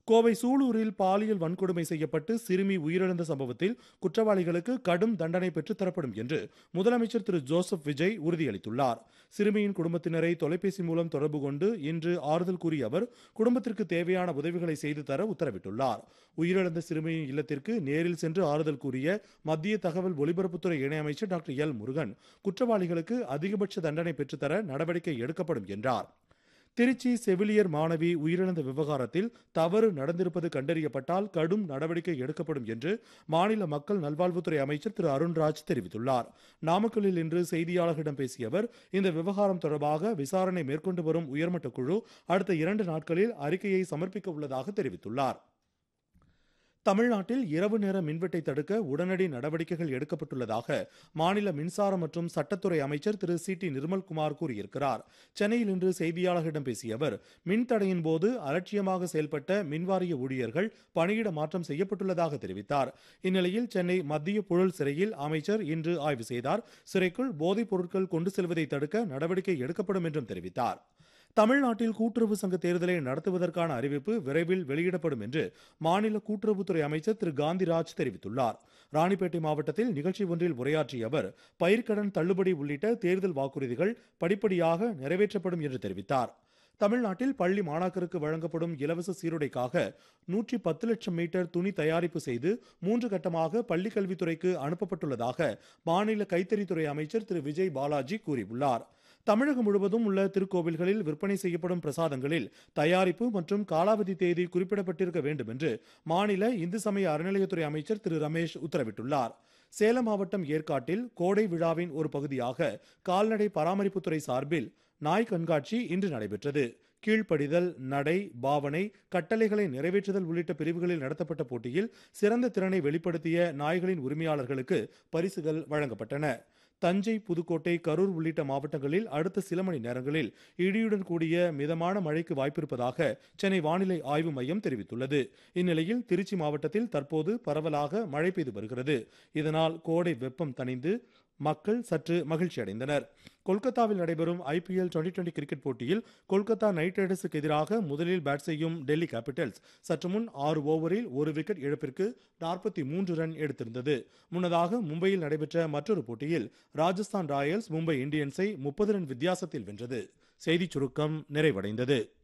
கோவை சூலூரில் பாலியல் வன்கொடுமை செய்யப்பட்டு சிறுமி உயிரிழந்த சம்பவத்தில் குற்றவாளிகளுக்கு கடும் தண்டனை பெற்றுத்தரப்படும் என்று முதலமைச்சர் திரு ஜோசப் விஜய் உறுதியளித்துள்ளார் சிறுமியின் குடும்பத்தினரை தொலைபேசி மூலம் தொடர்பு கொண்டு இன்று ஆறுதல் கூறிய அவர் குடும்பத்திற்கு தேவையான உதவிகளை செய்து தர உத்தரவிட்டுள்ளார் உயிரிழந்த சிறுமியின் இல்லத்திற்கு நேரில் சென்று ஆறுதல் கூறிய மத்திய தகவல் ஒலிபரப்புத்துறை இணையமைச்சர் டாக்டர் எல் முருகன் குற்றவாளிகளுக்கு அதிகபட்ச தண்டனை பெற்றுத்தர நடவடிக்கை எடுக்கப்படும் என்றார் திருச்சி செவிலியர் மாணவி உயிரிழந்த விவகாரத்தில் தவறு நடந்திருப்பது கண்டறியப்பட்டால் கடும் நடவடிக்கை எடுக்கப்படும் என்று மாநில மக்கள் நல்வாழ்வுத்துறை அமைச்சர் திரு அருண்ராஜ் தெரிவித்துள்ளார் நாமக்கல்லில் இன்று செய்தியாளர்களிடம் பேசிய அவர் இந்த விவகாரம் தொடர்பாக விசாரணை மேற்கொண்டு வரும் உயர்மட்ட குழு அடுத்த இரண்டு நாட்களில் அறிக்கையை சமர்ப்பிக்க உள்ளதாக தெரிவித்துள்ளார் தமிழ்நாட்டில் இரவு நேர மின்வெட்டை தடுக்க உடனடி நடவடிக்கைகள் எடுக்கப்பட்டுள்ளதாக மாநில மின்சாரம் மற்றும் சட்டத்துறை அமைச்சர் திரு சி டி நிர்மல்குமார் கூறியிருக்கிறார் சென்னையில் இன்று செய்தியாளர்களிடம் பேசிய அவர் மின்தடையின் போது அலட்சியமாக செயல்பட்ட மின்வாரிய ஊழியர்கள் பணியிட மாற்றம் செய்யப்பட்டுள்ளதாக தெரிவித்தார் இந்நிலையில் சென்னை மத்திய புழல் சிறையில் அமைச்சர் இன்று ஆய்வு செய்தார் சிறைக்குள் போதைப் பொருட்கள் கொண்டு செல்வதை தடுக்க நடவடிக்கை எடுக்கப்படும் என்றும் தெரிவித்தார் தமிழ்நாட்டில் கூட்டுறவு சங்க தேர்தலை நடத்துவதற்கான அறிவிப்பு விரைவில் வெளியிடப்படும் என்று மாநில கூட்டுறவுத்துறை அமைச்சர் திரு காந்திராஜ் தெரிவித்துள்ளார் ராணிப்பேட்டை மாவட்டத்தில் நிகழ்ச்சி ஒன்றில் உரையாற்றிய அவர் பயிர்க்கடன் தள்ளுபடி உள்ளிட்ட தேர்தல் வாக்குறுதிகள் படிப்படியாக நிறைவேற்றப்படும் என்று தெரிவித்தார் தமிழ்நாட்டில் பள்ளி மாணாக்கருக்கு வழங்கப்படும் இலவச சீருடைக்காக நூற்றி பத்து லட்சம் மீட்டர் துணி தயாரிப்பு செய்து மூன்று கட்டமாக பள்ளிக் கல்வித்துறைக்கு அனுப்பப்பட்டுள்ளதாக மாநில கைத்தறித்துறை அமைச்சர் திரு விஜய் பாலாஜி கூறியுள்ளார் தமிழகம் முழுவதும் உள்ள திருக்கோவில்களில் விற்பனை செய்யப்படும் பிரசாதங்களில் தயாரிப்பு மற்றும் காலாவதி தேதி குறிப்பிடப்பட்டிருக்க வேண்டும் என்று மாநில இந்து சமய அறநிலையத்துறை அமைச்சர் திரு ரமேஷ் உத்தரவிட்டுள்ளார் சேலம் மாவட்டம் ஏற்காட்டில் கோடை விழாவின் ஒரு பகுதியாக கால்நடை பராமரிப்புத்துறை சார்பில் நாய் கண்காட்சி இன்று நடைபெற்றது கீழ்ப்படிதல் நடை பாவனை கட்டளைகளை நிறைவேற்றுதல் உள்ளிட்ட பிரிவுகளில் நடத்தப்பட்ட போட்டியில் சிறந்த திறனை வெளிப்படுத்திய நாய்களின் உரிமையாளர்களுக்கு பரிசுகள் வழங்கப்பட்டன தஞ்சை புதுக்கோட்டை கரூர் உள்ளிட்ட மாவட்டங்களில் அடுத்த சில மணி நேரங்களில் இடியுடன் கூடிய மிதமான மழைக்கு வாய்ப்பிருப்பதாக சென்னை வானிலை ஆய்வு மையம் தெரிவித்துள்ளது இந்நிலையில் திருச்சி மாவட்டத்தில் தற்போது பரவலாக மழை பெய்து வருகிறது இதனால் கோடை வெப்பம் தணிந்து மக்கள் சற்று மகிழ்ச்சி அடைந்தனர் கொல்கத்தாவில் நடைபெறும் ஐபிஎல் டுவெண்டி டுவெண்டி கிரிக்கெட் போட்டியில் கொல்கத்தா நைட் ரைடர்ஸுக்கு எதிராக முதலில் பேட் செய்யும் டெல்லி கேபிட்டல்ஸ் சற்று முன் ஆறு ஓவரில் ஒரு விக்கெட் இழப்பிற்கு நாற்பத்தி மூன்று ரன் எடுத்திருந்தது முன்னதாக மும்பையில் நடைபெற்ற மற்றொரு போட்டியில் ராஜஸ்தான் ராயல்ஸ் மும்பை இந்தியன்ஸை முப்பது ரன் வித்தியாசத்தில் வென்றது செய்திச் சுருக்கம் நிறைவடைந்தது